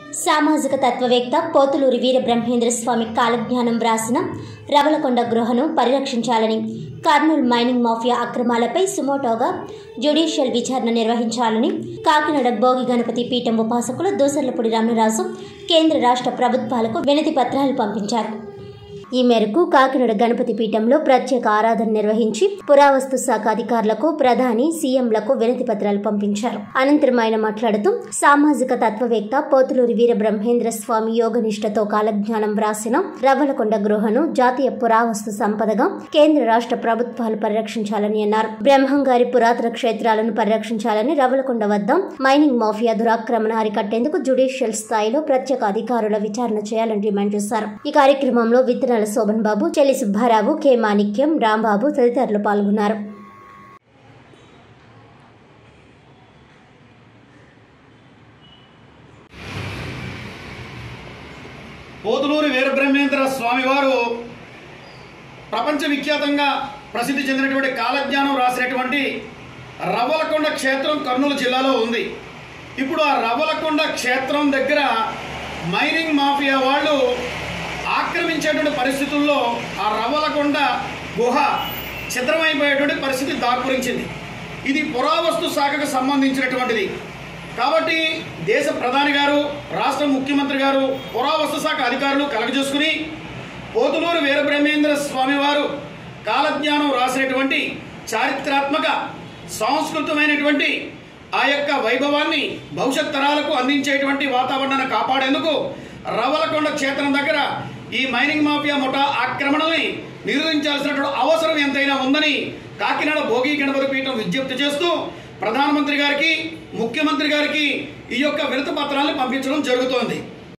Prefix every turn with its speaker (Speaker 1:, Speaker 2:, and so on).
Speaker 1: సామాజిక తత్వవేత్త పోతులూరి వీర బ్రహ్మేంద్ర స్వామి కాలజ్ఞానం వ్రాసిన రవలకొండ గృహను పరిరక్షించాలని కర్నూలు మైనింగ్ మాఫియా అక్రమాలపై సుమోటోగా జ్యుడిషియల్ విచారణ నిర్వహించాలని కాకినాడ భోగి గణపతి పీఠం ఉపాసకులు దూసర్లపూడి రమణరాజు కేంద్ర రాష్ట్ర ప్రభుత్వాలకు వినతి పత్రాలు పంపించారు ఈ మేరకు కాకినాడ గణపతి పీఠంలో ప్రత్యేక ఆరాధన నిర్వహించి పురావస్తు శాఖ అధికారులకు ప్రధాని సీఎంలకు వినతి పత్రాలు పంపించారు అనంతరం ఆయన మాట్లాడుతూ సామాజిక తత్వవేత్త పోతులూరి వీర బ్రహ్మేంద్ర స్వామి యోగనిష్టతో కాలజ్ఞానం వ్రాసిన రవ్వలకొండ గృహను జాతీయ పురావస్తు సంపదగా కేంద్ర రాష్ట్ర ప్రభుత్వాలు పరిరక్షించాలని అన్నారు బ్రహ్మంగారి పురాతన క్షేత్రాలను పరిరక్షించాలని రవ్వలకొండ వద్ద మైనింగ్ మాఫియా దురాక్రమణ అరికట్టేందుకు జ్యుడిషియల్ స్థాయిలో ప్రత్యేక అధికారుల విచారణ చేయాలని డిమాండ్ చేశారు ఈ కార్యక్రమంలో విత్తనాల శోభన్ బాబు చెల్లి సుబ్బారావు కె మాణిక్యం రాంబాబు తదితరులు పాల్గొన్నారు
Speaker 2: పోతులూరి వీరబ్రహ్మేంద్ర స్వామివారు ప్రపంచ విఖ్యాతంగా ప్రసిద్ధి చెందినటువంటి కాలజ్ఞానం రాసినటువంటి రవ్వలకొండ క్షేత్రం కర్నూలు జిల్లాలో ఉంది ఇప్పుడు ఆ రవ్వలకొండ క్షేత్రం దగ్గర మైనింగ్ మాఫియా వాళ్ళు ఆక్రమించేటువంటి పరిస్థితుల్లో ఆ రవ్వలకొండ గుహ ఛిద్రమైపోయేటువంటి పరిస్థితి దాపురించింది ఇది పురావస్తు శాఖకు సంబంధించినటువంటిది కాబట్టి దేశ ప్రధాని గారు రాష్ట్ర ముఖ్యమంత్రి గారు పురావస్తు శాఖ అధికారులు కలగజేసుకుని పోతులూరు వీరబ్రహ్మేంద్ర స్వామివారు కాలజ్ఞానం రాసినటువంటి చారిత్రాత్మక సాంస్కృతమైనటువంటి ఆ యొక్క వైభవాన్ని భవిష్యత్ తరాలకు అందించేటువంటి వాతావరణాన్ని కాపాడేందుకు రవ్వలకొండ క్షేత్రం దగ్గర ఈ మైనింగ్ మాఫియా ముఠా ఆక్రమణల్ని నిరోధించాల్సినటువంటి అవసరం ఎంతైనా ఉందని కాకినాడ భోగి గణపతి పీఠం విజ్ఞప్తి చేస్తూ ప్రధానమంత్రి గారికి ముఖ్యమంత్రి గారికి ఈ యొక్క వినతి పత్రాన్ని పంపించడం జరుగుతోంది